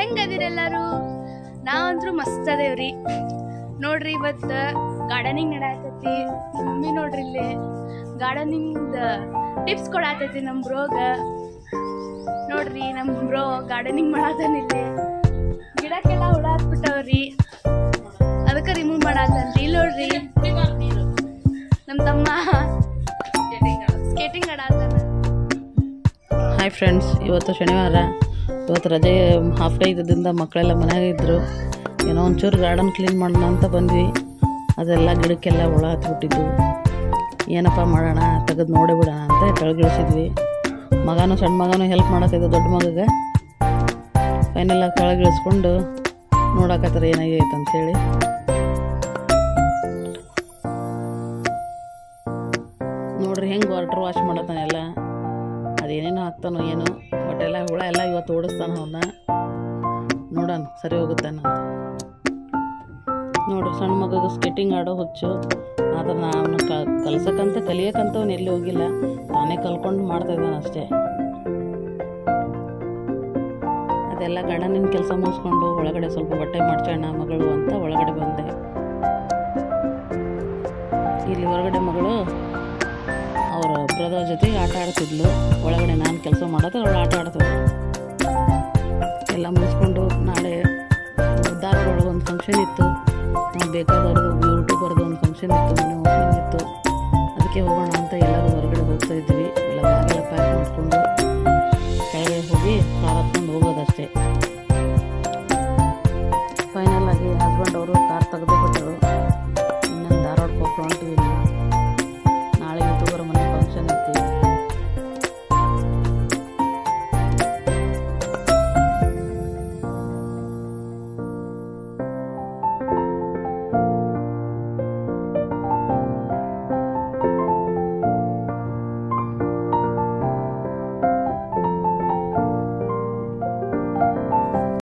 ಹೆಂಗದಿರೆಲ್ಲರೂ ನಾವಂತ್ರು ಮಸ್ತ್ ಅದೇವ್ರಿ ನೋಡ್ರಿ ಇವತ್ತು ಗಾರ್ಡನಿಂಗ್ ನಡಾತೈತಿ ಮಮ್ಮಿ ನೋಡ್ರಿ ಇಲ್ಲಿ ಗಾರ್ಡನಿಂಗ್ ಟಿಪ್ಸ್ ಕೊಡಾತೈತಿ ನಮ್ಮ ಬ್ರೋಗ ನೋಡ್ರಿ ನಮ್ಮ ಬ್ರೋ ಗಾರ್ಡನಿಂಗ್ ಮಾಡಾತಾನ ಇಲ್ಲಿ ಗಿಡಕ್ಕೆಲ್ಲ ಹುಳ ಹತ್ಬಿಟ್ಟವ್ರಿ ಅದಕ್ಕೆ ರಿಮೂವ್ ಮಾಡಾತನ್ರಿ ಇಲ್ಲಿ ನೋಡ್ರಿ ನಮ್ಮ ತಮ್ಮ ಸ್ಕೇಟಿಂಗ್ ಆಡಾತಾನ ಹಾಯ್ ಫ್ರೆಂಡ್ಸ್ ಇವತ್ತು ಶನಿವಾರ ಇವತ್ತು ರಜೆ ಹಾಫ್ ಡೇ ಇದ್ದಿದ್ದರಿಂದ ಮಕ್ಕಳೆಲ್ಲ ಮನೆಯಾಗ ಇದ್ದರು ಏನೋ ಒಂಚೂರು ಗಾರ್ಡನ್ ಕ್ಲೀನ್ ಮಾಡೋಣ ಅಂತ ಬಂದ್ವಿ ಅದೆಲ್ಲ ಗಿಡಕ್ಕೆಲ್ಲ ಹುಳ ಹತ್ಬಿಟ್ಟಿದ್ದು ಏನಪ್ಪ ಮಾಡೋಣ ತೆಗೆದು ನೋಡೇ ಬಿಡೋಣ ಅಂತ ಕೆಳಗಿಳಿಸಿದ್ವಿ ಮಗನೂ ಸಣ್ಣ ಮಗನೂ ಹೆಲ್ಪ್ ಮಾಡತ್ತಿದ್ದ ದೊಡ್ಡ ಮಗಗೆ ಫೈನೆಲ್ಲ ಕೆಳಗಿಳಿಸ್ಕೊಂಡು ನೋಡಕತ್ತಾರ ಏನಾಗೈತೆ ಅಂಥೇಳಿ ನೋಡ್ರಿ ಹೆಂಗೆ ವಾಟರ್ ವಾಶ್ ಮಾಡತ್ತಾನೆಲ್ಲ ಅದೇನೇನೋ ಹಾಕ್ತಾನೋ ಏನೋ ಒಟ್ಟೆಲ್ಲ ಹುಳ ಎಲ್ಲ ಇವತ್ತು ಓಡಿಸ್ತಾನ ಅವನ್ನ ನೋಡೋಣ ಸರಿ ಹೋಗುತ್ತಾನ ನೋಡ್ರಿ ಸಣ್ಣ ಮಗಗೆ ಸ್ಕೇಟಿಂಗ್ ಆಡೋ ಹುಚ್ಚು ಆದ್ರೆ ನಾನು ಕ ಕಲ್ಸಕ್ಕಂತ ಕಲಿಯೋಕ್ಕಂತ ಅವ್ನು ಎಲ್ಲಿ ಹೋಗಿಲ್ಲ ತಾನೇ ಕಲ್ಕೊಂಡು ಮಾಡ್ತಾ ಇದ್ದಾನೆ ಅಷ್ಟೇ ಅದೆಲ್ಲ ಗಂಡನಿನ ಕೆಲಸ ಮುಗಿಸ್ಕೊಂಡು ಒಳಗಡೆ ಸ್ವಲ್ಪ ಬಟ್ಟೆ ಮಾಡ್ಸೋಣ ಮಗಳು ಅಂತ ಒಳಗಡೆ ಬಂದೆ ಇಲ್ಲಿ ಹೊರಗಡೆ ಮಗಳು ಅವರ ಬ್ರದರ್ ಜೊತೆ ಆಟ ಆಡ್ತಿದ್ಲು ಒಳಗಡೆ ನಾನು ಕೆಲಸ ಮಾಡೋದು ಅವಳು ಆಟ ಆಡ್ತಿದ್ಳು ಎಲ್ಲ ಮುಗಿಸ್ಕೊಂಡು ನಾಳೆ ಧಾರವಾಡೊಳಗೆ ಒಂದು ಫಂಕ್ಷನ್ ಇತ್ತು ನಾವು ಬೇಕಾದವ್ರದ್ದು ಯೂಟ್ಯೂಬರ್ದು ಒಂದು ಫಂಕ್ಷನ್ ಇತ್ತು ಮನೆ ಓಪನಿಂಗ್ ಇತ್ತು ಅದಕ್ಕೆ ಹೋಗೋಣ ಅಂತ ಎಲ್ಲರೂ